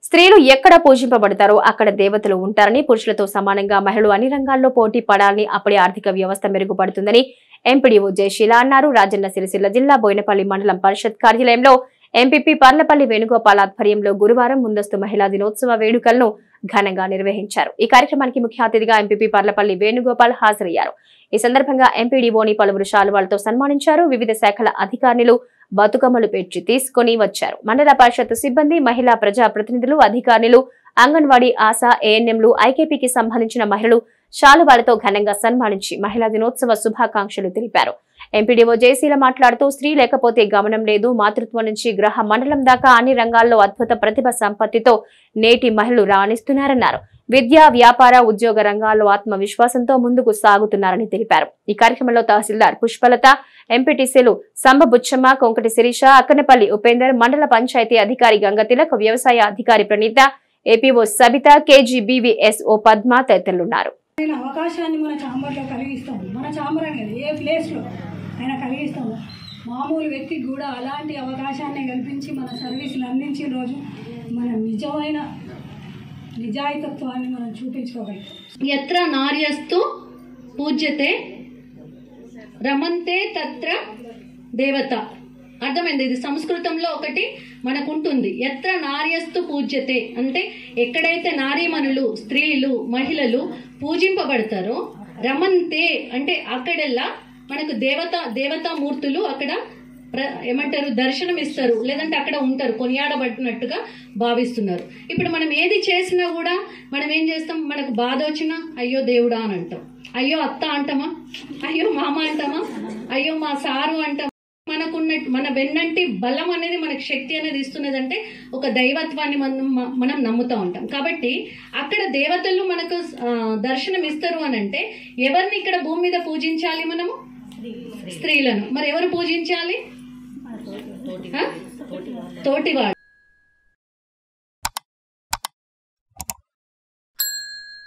స్త్రీలు ఎక్కడ పూజింపబడతారో అక్కడ దేవతలు ఉంటారని పురుషులతో సమానంగా మహిళలు అన్ని రంగాల్లో పోటీ పడాలని అప్పుడే ఆర్థిక వ్యవస్థ మెరుగుపడుతుందని ఎంపీడీఓ జయశీల అన్నారు రాజన్న సిరిసిల్ల జిల్లా బోయినపల్లి మండలం పరిషత్ కార్యాలయంలో ఎంపీపీ పర్లపల్లి వేణుగోపాల్ ఆధ్వర్యంలో గురువారం ముందస్తు మహిళా దినోత్సవ వేడుకలను ఘనంగా నిర్వహించారు ఈ కార్యక్రమానికి ముఖ్య అతిథిగా ఎంపీపీ పర్లపల్లి వేణుగోపాల్ హాజరయ్యారు ఈ సందర్భంగా ఎంపీడీఓని పలువురు శాలువాలతో సన్మానించారు వివిధ శాఖల అధికారులు బతుకమ్మలు పెట్టి తీసుకుని వచ్చారు మండల పరిషత్ సిబ్బంది మహిళా ప్రజా ప్రతినిధులు అధికారులు అంగన్వాడీ ఆశా ఏఎన్ఎంలు ఐకేపీకి సంబంధించిన మహిళలు శాలువాలతో ఘనంగా సన్మానించి మహిళా దినోత్సవ శుభాకాంక్షలు తెలిపారు ఎంపీడీఓ జయశీల మాట్లాడుతూ స్త్రీ లేకపోతే గమనం లేదు మాతృత్వం నుంచి గ్రహ మండలం దాకా అన్ని రంగాల్లో అద్భుత ప్రతిభ సంపత్తితో నేటి మహిళలు రాణిస్తున్నారన్నారు విద్య వ్యాపార ఉద్యోగ రంగాల్లో ఆత్మవిశ్వాసంతో ముందుకు సాగుతున్నారని తెలిపారు ఈ కార్యక్రమంలో తహసీల్దార్ పుష్పలత ఎంపీటీసీలు సంబబుచ్చమ్మ కొంకటి శిరీష అక్కనపల్లి ఉపేందర్ మండల పంచాయతీ అధికారి గంగతిలక్ వ్యవసాయ అధికారి Praneetha APO Sabitha KGBVS O Padma తదితరులున్నారు అయిన అవకాశాన్ని మన ఛాంబర్లో కలిగిస్తాము మన ఛాంబర్ అని కాదు ఏ ప్లేస్లో అయినా కలిగిస్తాము మామూలు వ్యక్తికి కూడా అలాంటి అవకాశాన్ని కల్పించి మన సర్వీసులు అందించిన రోజు మన నిజమైన నిజాయితత్వాన్ని మనం చూపించుకోగలుగుతాం ఎత్ర నార్యస్తు పూజ్యతే రమంతే తత్ర దేవత అర్థమైంది ఇది సంస్కృతంలో ఒకటి మనకు ఉంటుంది ఎత్ర నార్యస్తు పూజ్యతే అంటే ఎక్కడైతే నారీమణులు స్త్రీలు మహిళలు పూజింపబడతారో రమంతే అంటే అక్కడెల్లా మనకు దేవత దేవతామూర్తులు అక్కడ ప్ర- ఏమంటారు దర్శనం ఇస్తారు లేదంటే అక్కడ ఉంటారు కొనియాడబడినట్టుగా భావిస్తున్నారు ఇప్పుడు మనం ఏది చేసినా కూడా మనం ఏం చేస్తాం మనకు బాధ వచ్చినా అయ్యో దేవుడా అని అంటాం అయ్యో అత్త అంటామా అయ్యో మామ అంటామా అయ్యో మా సారు అంటాం మనకున్న మన వెన్నంటి బలం అనేది మనకు శక్తి అనేది ఇస్తున్నదంటే ఒక దైవత్వాన్ని మనం మనం నమ్ముతూ ఉంటాం కాబట్టి అక్కడ దేవతలు మనకు ఆ, దర్శనం ఇస్తారు అని అంటే ఎవరిని ఇక్కడ భూమి మీద పూజించాలి మనము స్త్రీలను మరి ఎవరు పూజించాలి ఆ? తోటివాడు